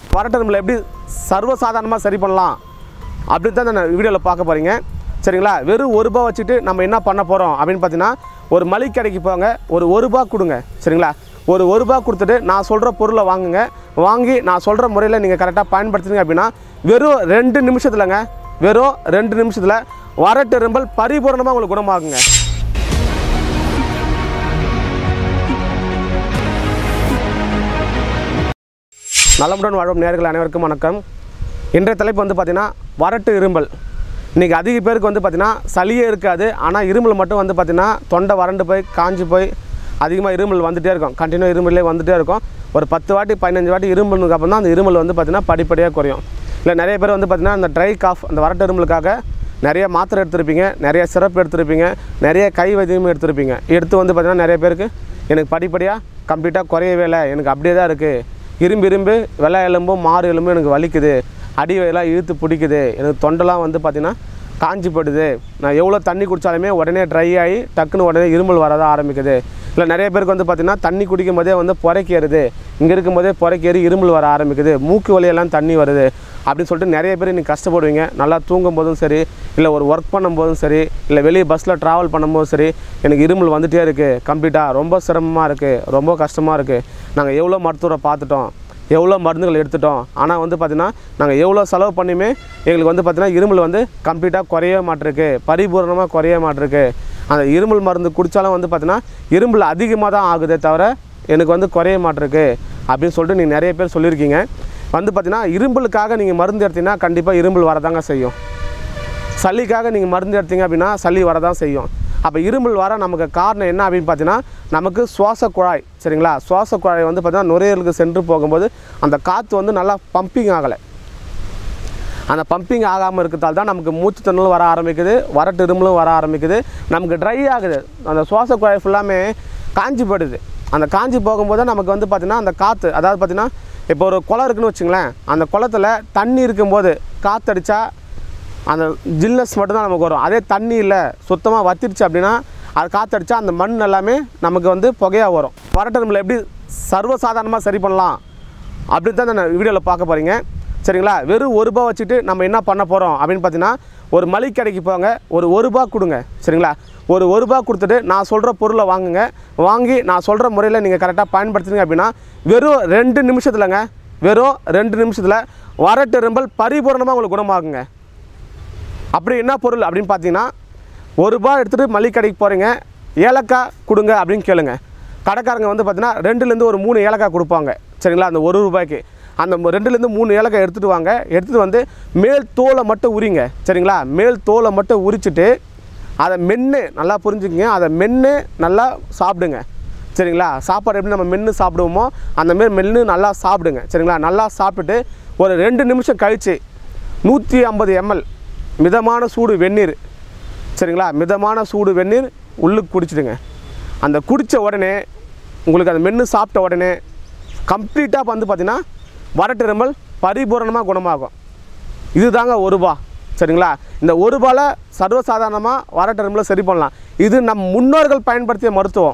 வரட்டரும்பில் எப்படி சர்வசாதாரணமாக சரி பண்ணலாம் அப்படின்னு தான் இந்த வீடியோவில் பார்க்க போகிறீங்க சரிங்களா வெறும் ஒரு ரூபா வச்சுட்டு நம்ம என்ன பண்ண போகிறோம் அப்படின்னு பார்த்தீங்கன்னா ஒரு மளிகை கடைக்கு போங்க ஒரு ஒரு ரூபா கொடுங்க சரிங்களா ஒரு ஒரு ரூபா கொடுத்துட்டு நான் சொல்கிற பொருளை வாங்குங்க வாங்கி நான் சொல்கிற முறையில் நீங்கள் கரெக்டாக பயன்படுத்துனீங்க அப்படின்னா வெறும் ரெண்டு நிமிஷத்துலங்க வெறும் ரெண்டு நிமிஷத்தில் வரட்டெரும்பல் பரிபூரணமாக உங்களுக்கு குணமாகுங்க நலமுடன் வாழும் நேர்கள் அனைவருக்கும் வணக்கம் இன்றைய தலைப்பு வந்து பார்த்திங்கன்னா வறட்டு இருமல் இன்றைக்கி அதிக பேருக்கு வந்து பார்த்திங்கன்னா சளியே இருக்காது ஆனால் இருமல் மட்டும் வந்து பார்த்திங்கன்னா தொண்டை வறண்டு போய் காஞ்சி போய் அதிகமாக இருமல் வந்துகிட்டே இருக்கும் கண்டினியூ இருமலே வந்துகிட்டே இருக்கும் ஒரு பத்து வாட்டி பதினஞ்சு வாட்டி இருமலுக்கு அப்புறம் தான் அந்த இருமல் வந்து பார்த்திங்கன்னா படிப்படியாக குறையும் இல்லை நிறைய பேர் வந்து பார்த்திங்கன்னா அந்த ட்ரை காஃப் அந்த வறட்டு இருமலுக்காக நிறைய மாத்திரை எடுத்திருப்பீங்க நிறைய சிறப்பு எடுத்திருப்பீங்க நிறைய கை வைத்தியமும் எடுத்திருப்பீங்க எடுத்து வந்து பார்த்திங்கன்னா நிறைய பேருக்கு எனக்கு படிப்படியாக கம்ப்ளீட்டாக குறையவே இல்லை எனக்கு அப்படியே தான் இருக்குது இரும்பு இரும்பு வெள்ளை எலும்பும் மாறு எலும்பும் எனக்கு வலிக்குது அடி வயலாம் இழுத்து பிடிக்குது எனக்கு தொண்டெல்லாம் வந்து பார்த்திங்கன்னா காஞ்சி போயிடுது நான் எவ்வளோ தண்ணி குடித்தாலுமே உடனே ட்ரை ஆகி டக்குன்னு உடனே இருமல் வரதா ஆரம்பிக்குது இல்லை நிறைய பேருக்கு வந்து பார்த்திங்கன்னா தண்ணி குடிக்கும் போதே வந்து புரைக்கேறுது இங்கே இருக்கும் போதே புரைக்கேறி இருமல் வர ஆரம்பிக்குது மூக்கு வழியெல்லாம் தண்ணி வருது அப்படின்னு சொல்லிட்டு நிறைய பேர் நீங்கள் கஷ்டப்படுவீங்க நல்லா தூங்கும் போதும் சரி இல்லை ஒரு ஒர்க் பண்ணும்போதும் சரி இல்லை வெளியே பஸ்ஸில் ட்ராவல் பண்ணும்போதும் சரி எனக்கு இருமல் வந்துகிட்டே இருக்குது கம்ப்ளீட்டாக ரொம்ப சிரமமாக இருக்குது ரொம்ப கஷ்டமாக இருக்குது நாங்கள் எவ்வளோ மருத்துவரை பார்த்துட்டோம் எவ்வளோ மருந்துகள் எடுத்துட்டோம் ஆனால் வந்து பார்த்திங்கன்னா நாங்கள் எவ்வளோ செலவு பண்ணியுமே எங்களுக்கு வந்து பார்த்திங்கன்னா இருமல் வந்து கம்ப்ளீட்டாக குறையவே மாட்டிருக்கு பரிபூர்ணமாக குறைய மாட்டிருக்கு அந்த இருமல் மருந்து குடித்தாலும் வந்து பார்த்திங்கன்னா இருமல் அதிகமாக தான் ஆகுதே தவிர எனக்கு வந்து குறைய மாட்டிருக்கு அப்படின்னு சொல்லிட்டு நீங்கள் நிறைய பேர் சொல்லியிருக்கீங்க வந்து பார்த்திங்கன்னா இரும்பலுக்காக நீங்கள் மருந்து எடுத்தீங்கன்னா கண்டிப்பாக இருமல் வரதாங்க செய்யும் சளிக்காக நீங்கள் மருந்து எடுத்தீங்க அப்படின்னா சளி வரதான் செய்யும் அப்போ இருமல் வர நமக்கு காரணம் என்ன அப்படின்னு பார்த்தீங்கன்னா நமக்கு சுவாச குழாய் சரிங்களா சுவாச குழாய் வந்து பார்த்தீங்கன்னா நுரையீரலுக்கு சென்று போகும்போது அந்த காற்று வந்து நல்லா பம்பிங் ஆகலை அந்த பம்பிங் ஆகாமல் இருக்கிறதால தான் நமக்கு மூச்சு திணறலும் வர ஆரம்பிக்குது வறட்டு இருமலும் வர ஆரம்பிக்குது நமக்கு ட்ரை ஆகுது அந்த சுவாச குழாய் ஃபுல்லாமே காஞ்சி போயிடுது அந்த காஞ்சி போகும்போது தான் நமக்கு வந்து பார்த்திங்கன்னா அந்த காற்று அதாவது பார்த்திங்கன்னா இப்போ ஒரு குளம் இருக்குன்னு வச்சுங்களேன் அந்த குளத்துல தண்ணி இருக்கும்போது காற்றடிச்சா அந்த ஜில்னஸ் மட்டும்தான் நமக்கு வரும் அதே தண்ணி இல்லை சுத்தமாக வத்திருச்சு அப்படின்னா அது காற்றடிச்சா அந்த மண் எல்லாமே நமக்கு வந்து புகையாக வரும் வறட்டரும்பில் எப்படி சர்வசாதாரணமாக சரி பண்ணலாம் அப்படின்னு தான் இந்த வீடியோவில் பார்க்க போகிறீங்க சரிங்களா வெறும் ஒரு ரூபா வச்சுட்டு நம்ம என்ன பண்ண போகிறோம் அப்படின்னு பார்த்தீங்கன்னா ஒரு மளிகை கடைக்கு போங்க ஒரு ஒரு ரூபா கொடுங்க சரிங்களா ஒரு ஒரு ரூபா கொடுத்துட்டு நான் சொல்கிற பொருளை வாங்குங்க வாங்கி நான் சொல்கிற முறையில் நீங்கள் கரெக்டாக பயன்படுத்துனீங்க அப்படின்னா வெறும் ரெண்டு நிமிஷத்துலங்க வெறும் ரெண்டு நிமிஷத்தில் வரட்டெரும்பல் பரிபூரணமாக உங்களுக்கு குணமாகுங்க அப்படி என்ன பொருள் அப்படின்னு பார்த்தீங்கன்னா ஒரு ரூபா எடுத்துகிட்டு மளிகை கடைக்கு போகிறீங்க ஏலக்காய் கொடுங்க அப்படின்னு கேளுங்க கடைக்காரங்க வந்து பார்த்தீங்கன்னா ரெண்டுலேருந்து ஒரு மூணு ஏலக்காய் கொடுப்பாங்க சரிங்களா அந்த ஒரு ரூபாய்க்கு அந்த மு- ரெண்டுலேருந்து மூணு ஏலக்காய் எடுத்துகிட்டு வாங்க எடுத்துகிட்டு வந்து மேல் தோலை மட்டும் உரிங்க சரிங்களா மேல் தோலை மட்டும் உரிச்சிட்டு அதை மென்று நல்லா புரிஞ்சுக்கங்க அதை மென்று நல்லா சாப்பிடுங்க சரிங்களா சாப்பாடு எப்படி நம்ம மென்று சாப்பிடுவோமோ அந்த மாரி மென்று நல்லா சாப்பிடுங்க சரிங்களா நல்லா சாப்பிட்டுட்டு ஒரு ரெண்டு நிமிஷம் கழித்து நூற்றி ஐம்பது எம்எல் மிதமான சூடு வெந்நீர் சரிங்களா மிதமான சூடு வெந்நீர் உள்ளுக்கு குடிச்சிடுங்க அந்த குடித்த உடனே உங்களுக்கு அந்த மென்று சாப்பிட்ட உடனே கம்ப்ளீட்டாக வந்து பார்த்திங்கன்னா வரட்டிருமல் பரிபூரணமாக குணமாகும் இதுதாங்க ஒரு ரூபா சரிங்களா இந்த ஒரு ரூபாயில் சர்வசாதாரணமாக வரட்டிருமலை சரி பண்ணலாம் இது நம் முன்னோர்கள் பயன்படுத்திய மருத்துவம்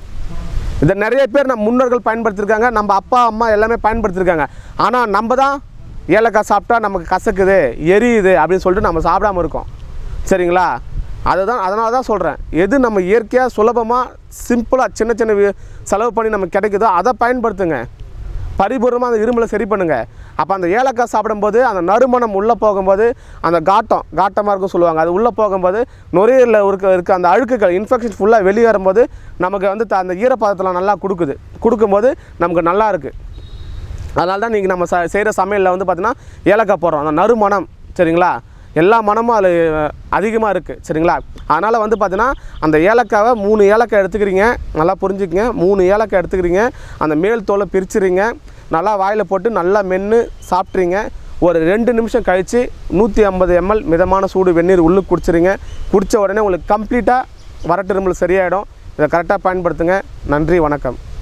இதை நிறைய பேர் நம்ம முன்னோர்கள் பயன்படுத்தியிருக்காங்க நம்ம அப்பா அம்மா எல்லாமே பயன்படுத்தியிருக்காங்க ஆனால் நம்ம தான் ஏலக்காய் சாப்பிட்டா நமக்கு கசக்குது எரியுது அப்படின்னு சொல்லிட்டு நம்ம சாப்பிடாம இருக்கோம் சரிங்களா அதுதான் அதனால தான் சொல்கிறேன் எது நம்ம இயற்கையாக சுலபமாக சிம்பிளாக சின்ன சின்ன வி- செலவு பண்ணி நமக்கு கிடைக்குதோ அதை பயன்படுத்துங்க பரிபூர்ணமாக அந்த இருமலை சரி பண்ணுங்க அப்போ அந்த ஏலக்காய் சாப்பிடும்போது அந்த நறுமணம் உள்ளே போகும்போது அந்த காட்டம் காட்டமாக இருக்கும் சொல்லுவாங்க அது உள்ளே போகும்போது நுரையீரலில் இருக்க இருக்க அந்த அழுக்குகள் இன்ஃபெக்ஷன் ஃபுல்லாக வெளியே வரும்போது நமக்கு வந்து த- அந்த ஈரப்பதத்தில் நல்லா கொடுக்குது கொடுக்கும்போது நமக்கு நல்லா இருக்குது அதனால தான் நீங்கள் நம்ம ச செய்கிற சமையலில் வந்து பார்த்தீங்கன்னா ஏலக்காய் போடுறோம் அந்த நறுமணம் சரிங்களா எல்லா மனமும் அதில் அதிகமாக இருக்குது சரிங்களா அதனால் வந்து பார்த்தீங்கன்னா அந்த ஏலக்காவை மூணு ஏலக்காய் எடுத்துக்கிறீங்க நல்லா புரிஞ்சுக்கங்க மூணு ஏலக்காய் எடுத்துக்கிறீங்க அந்த மேல் தோலை பிரிச்சுறீங்க நல்லா வாயில் போட்டு நல்லா மென்று சாப்பிட்றீங்க ஒரு ரெண்டு நிமிஷம் கழித்து நூற்றி ஐம்பது எம்எல் மிதமான சூடு வெந்நீர் உள்ளுக்கு குடிச்சிருங்க குடித்த உடனே உங்களுக்கு கம்ப்ளீட்டாக வரட்டு இருமல் சரியாயிடும் இதை கரெக்டாக பயன்படுத்துங்க நன்றி வணக்கம்